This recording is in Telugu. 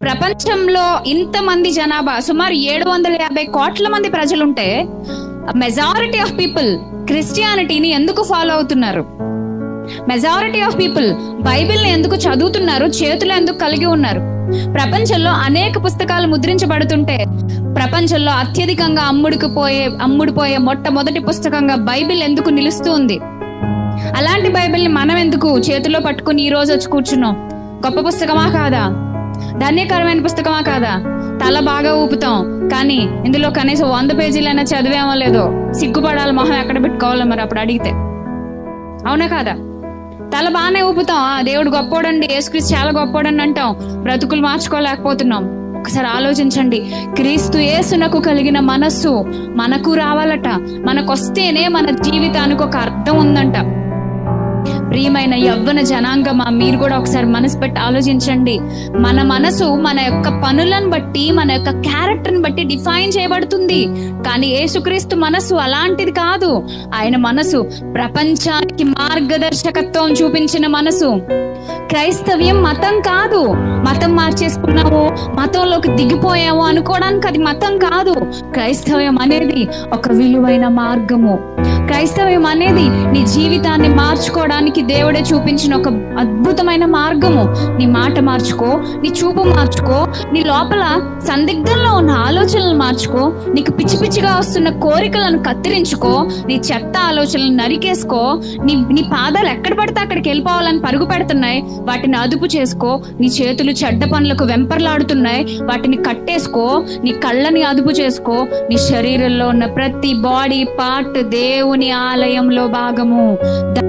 ప్రపంచంలో ఇంతమంది జనాభా సుమారు ఏడు వందల యాభై కోట్ల మంది ప్రజలుంటే మెజారిటీ ఆఫ్ పీపుల్ క్రిస్టియానిటీని ఎందుకు ఫాలో అవుతున్నారు మెజారిటీ ఆఫ్ పీపుల్ బైబిల్ని ఎందుకు చదువుతున్నారు చేతులు ఎందుకు కలిగి ఉన్నారు ప్రపంచంలో అనేక పుస్తకాలు ముద్రించబడుతుంటే ప్రపంచంలో అత్యధికంగా అమ్ముడుకు పోయే అమ్ముడుపోయే మొట్టమొదటి పుస్తకంగా బైబిల్ ఎందుకు నిలుస్తూ ఉంది అలాంటి బైబిల్ని మనం ఎందుకు చేతిలో పట్టుకుని ఈ రోజు వచ్చి కూర్చున్నాం గొప్ప పుస్తకమా కాదా ధన్యకరమైన పుస్తకమా కాదా తల బాగా ఊపుతాం కానీ ఇందులో కనీసం వంద పేజీలైనా చదివేమో లేదో సిగ్గుపడాలి మొహం ఎక్కడ పెట్టుకోవాలో మరి అప్పుడు అడిగితే అవునా కాదా తల బాగానే ఊపుతాం ఆ దేవుడు గొప్పోడండి యేసుక్రీస్తు చాలా గొప్పోడని అంటాం బ్రతుకులు మార్చుకోలేకపోతున్నాం ఒకసారి ఆలోచించండి క్రీస్తు యేసునకు కలిగిన మనస్సు మనకు రావాలట మనకొస్తేనే మన జీవితానికి ఒక అర్థం ఉందంట ప్రియమైన యవ్వన జనాంగమా మీరు కూడా ఒకసారి మనసు పెట్టి ఆలోచించండి మన మనసు మన యొక్క పనులను బట్టి మన యొక్క క్యారెక్టర్ని బట్టి డిఫైన్ చేయబడుతుంది కానీ యేసుక్రీస్తు మనసు అలాంటిది కాదు ఆయన మనసు ప్రపంచానికి మార్గదర్శకత్వం చూపించిన మనసు క్రైస్తవ్యం మతం కాదు మతం మార్చేసుకున్నాము మతంలోకి దిగిపోయాము అనుకోవడానికి అది మతం కాదు క్రైస్తవ్యం అనేది ఒక విలువైన మార్గము క్రైస్తవ్యం అనేది నీ జీవితాన్ని మార్చుకోవడానికి దేవుడే చూపించిన ఒక అద్భుతమైన మార్గము నీ మాట మార్చుకో నీ చూపు మార్చుకో నీ లోపల సందిగ్ధంలో ఉన్న ఆలోచనలు మార్చుకో నీకు పిచ్చి పిచ్చిగా వస్తున్న కోరికలను కత్తిరించుకో నీ చెత్త ఆలోచనలు నరికేసుకో నీ నీ పాదాలు ఎక్కడ పడితే అక్కడికి వెళ్ళిపోవాలని పరుగు పెడుతున్నాయి వాటిని అదుపు చేసుకో నీ చేతులు చెడ్డ పనులకు వెంపర్లాడుతున్నాయి వాటిని కట్టేసుకో నీ కళ్ళని అదుపు చేసుకో నీ శరీరంలో ఉన్న ప్రతి బాడీ పార్ట్ దేవుని ఆలయంలో భాగము